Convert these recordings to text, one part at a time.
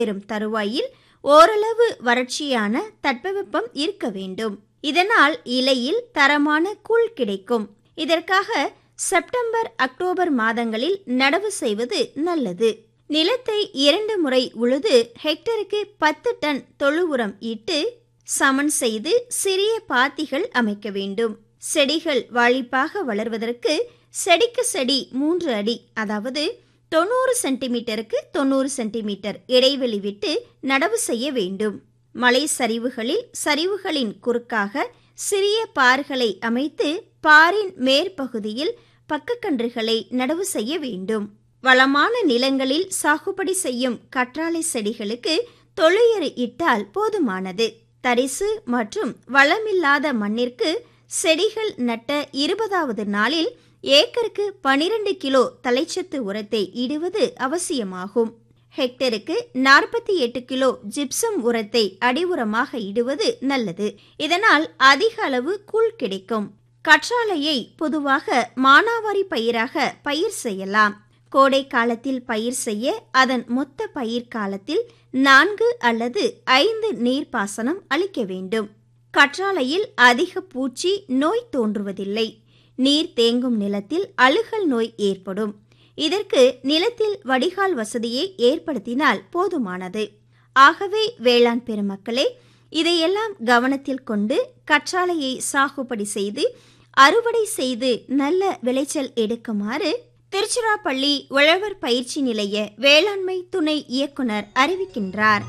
பெறும் தருவாயில் ஓரளவு வறட்சியான தட்பவெப்பம் இருக்க வேண்டும் இதனால் இலையில் தரமான கூழ் கிடைக்கும் இதற்காக செப்டம்பர் அக்டோபர் மாதங்களில் நடவு செய்வது நல்லது நிலத்தை இரண்டு முறை உழுது ஹெக்டருக்கு பத்து டன் தொழு உரம் இட்டு சமன் செய்து சிறிய பாத்திகள் அமைக்க வேண்டும் செடிகள் வாழிப்பாக வளர்வதற்கு செடிக்கு செடி மூன்று அடி அதாவது தொண்ணூறு சென்டிமீட்டருக்கு தொண்ணூறு சென்டிமீட்டர் இடைவெளி விட்டு நடவு செய்ய வேண்டும் மலை சரிவுகளில் சரிவுகளின் குறுக்காக சிறிய பார்களை அமைத்து பாரின் மேற்பகுதியில் பக்கக்கன்றுகளை நடவு செய்ய வேண்டும் வளமான நிலங்களில் சாகுபடி செய்யும் கற்றாழை செடிகளுக்கு தொழுயறு இட்டால் போதுமானது தரிசு மற்றும் வளமில்லாத மண்ணிற்கு செடிகள் நட்ட இருபதாவது நாளில் ஏக்கருக்கு பனிரெண்டு கிலோ தலைச்சத்து உரத்தை இடுவது அவசியமாகும் ஹெக்டருக்கு நாற்பத்தி எட்டு கிலோ ஜிப்சம் உரத்தை அடி உரமாக இடுவது நல்லது இதனால் அதிக அளவு கூழ் கிடைக்கும் கற்றாழையை பொதுவாக மானாவாரி பயிராக பயிர் செய்யலாம் கோடை காலத்தில் பயிர் செய்ய அதன் மொத்த பயிர் காலத்தில் நான்கு அல்லது ஐந்து நீர்ப்பாசனம் அளிக்க வேண்டும் கற்றாழையில் அதிக பூச்சி நோய் தோன்றுவதில்லை நீர் தேங்கும் நிலத்தில் அழுகல் நோய் ஏற்படும் இதற்கு நிலத்தில் வடிகால் வசதியை ஏற்படுத்தினால் போதுமானது ஆகவே வேளாண் பெருமக்களே இதையெல்லாம் கவனத்தில் கொண்டு கற்றாழையை சாகுபடி செய்து அறுவடை செய்து நல்ல விளைச்சல் எடுக்குமாறு திருச்சிராப்பள்ளி உழவர் பயிற்சி நிலைய வேளாண்மை துணை இயக்குனர் அறிவிக்கின்றார்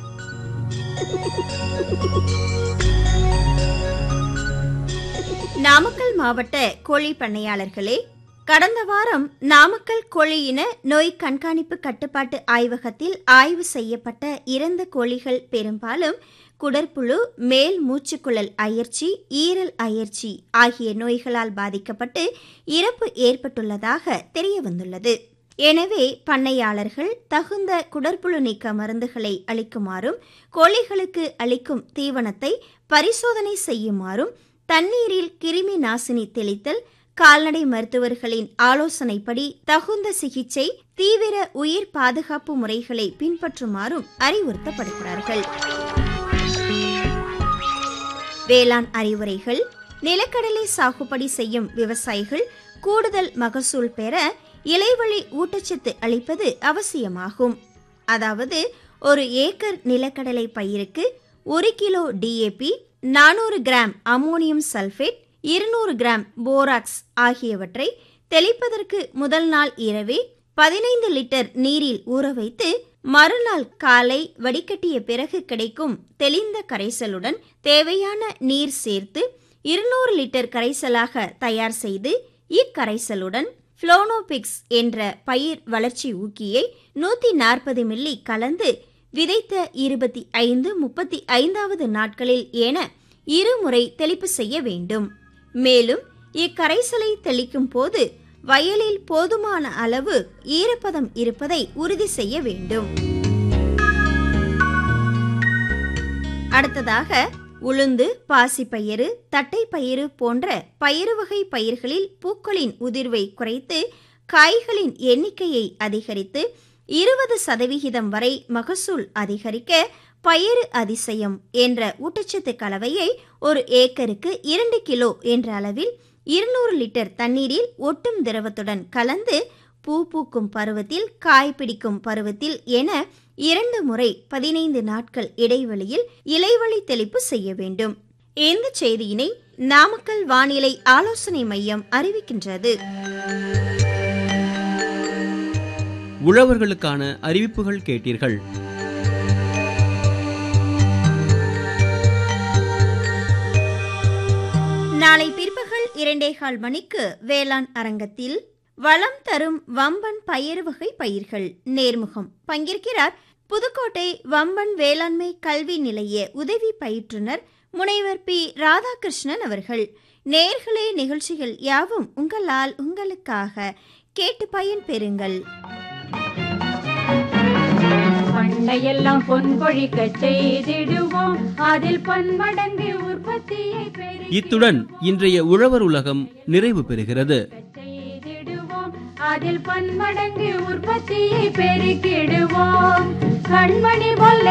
நாமக்கல் மாவட்ட கோழி பண்ணையாளர்களே கடந்த வாரம் நாமக்கல் கோழியின நோய் கண்காணிப்பு கட்டுப்பாட்டு ஆய்வகத்தில் ஆய்வு செய்யப்பட்ட இறந்த கோழிகள் பெரும்பாலும் குடற்புழு மேல் மூச்சுக்குழல் அயற்சி ஈரல் அயற்சி ஆகிய நோய்களால் பாதிக்கப்பட்டு இறப்பு ஏற்பட்டுள்ளதாக தெரிய வந்துள்ளது எனவே பண்ணையாளர்கள் தகுந்த குடற்புழு நீக்க மருந்துகளை அளிக்குமாறும் கோழிகளுக்கு அளிக்கும் தீவனத்தை பரிசோதனை செய்யுமாறும் தண்ணீரில் கிருமி நாசினி தெளித்தல் கால்நடை மருத்துவர்களின் ஆலோசனைப்படி தகுந்த சிகிச்சை தீவிர உயிர் பாதுகாப்பு முறைகளை பின்பற்றுமாறும் அறிவுறுத்தப்படுகிறார்கள் வேளாண் அறிவுரைகள் நிலக்கடலை சாகுபடி செய்யும் விவசாயிகள் கூடுதல் மகசூல் பெற இலைவழி ஊட்டச்சத்து அளிப்பது அவசியமாகும் அதாவது ஒரு ஏக்கர் நிலக்கடலை பயிருக்கு ஒரு கிலோ டிஏபி நானூறு கிராம் அமோனியம் சல்பேட் இருநூறு கிராம் போராக்ஸ் ஆகியவற்றை தெளிப்பதற்கு முதல் நாள் இரவே பதினைந்து லிட்டர் நீரில் ஊற வைத்து மறுநாள் காலை வடிகட்டிய பிறகு கிடைக்கும் தெளிந்த கரைசலுடன் தேவையான நீர் சேர்த்து இருநூறு லிட்டர் கரைசலாக தயார் செய்து இக்கரைசலுடன் புளோனோபிக்ஸ் என்ற பயிர் வளர்ச்சி ஊக்கியை நூத்தி நாற்பது மில்லி கலந்து விதைத்த இருபத்தி ஐந்து முப்பத்தி ஐந்தாவது நாட்களில் என இருமுறை தெளிப்பு செய்ய வேண்டும் மேலும் இக்கரைசலை தெளிக்கும் போது வயலில் போதுமான அளவு ஈரப்பதம் இருப்பதை உறுதி செய்ய வேண்டும் அடுத்ததாக உளுந்து பாசிப்பயிறு தட்டைப்பயிறு போன்ற பயிறு வகை பயிர்களில் பூக்களின் உதிர்வை குறைத்து காய்களின் எண்ணிக்கையை அதிகரித்து இருபது சதவிகிதம் வரை மகசூல் அதிகரிக்க பயிறு அதிசயம் என்ற ஊட்டச்சத்து கலவையை ஒரு ஏக்கருக்கு இரண்டு கிலோ என்ற அளவில் இருநூறு லிட்டர் தண்ணீரில் ஒட்டும் திரவத்துடன் கலந்து பூ பூக்கும் பருவத்தில் காய் பிடிக்கும் பருவத்தில் என இரண்டு முறை பதினைந்து நாட்கள் இடைவெளியில் இலைவழி தெளிப்பு செய்ய வேண்டும் இந்த செய்தியினை நாமக்கல் வானிலை ஆலோசனை மையம் அறிவிக்கின்றது உழவர்களுக்கான அறிவிப்புகள் கேட்டீர்கள் நாளை பிற்பகல் இரண்டேகால் மணிக்கு வேளாண் அரங்கத்தில் வளம் தரும் வம்பன் பயிர் வகை பயிர்கள் நேர்முகம் பங்கேற்கிறார் புதுக்கோட்டை வம்பன் வேளாண்மை கல்வி நிலைய உதவி பயிற்றுனர் முனைவர் பி ராதாகிருஷ்ணன் அவர்கள் நேர்களே நிகழ்ச்சிகள் யாவும் உங்களால் உங்களுக்காக கேட்டு பயன் பெறுங்கள் பண்டையெல்லாம் பொன் கொழிக்க செய்திடுவோம் அதில் பன்மடங்கு உற்பத்தியை பெருக இத்துடன் இன்றைய உழவர் உலகம் நிறைவு பெறுகிறது செய்திடுவோம் அதில் பன்மடங்கு உற்பத்தியை பெருக்கிடுவோம் கண்மணி போல்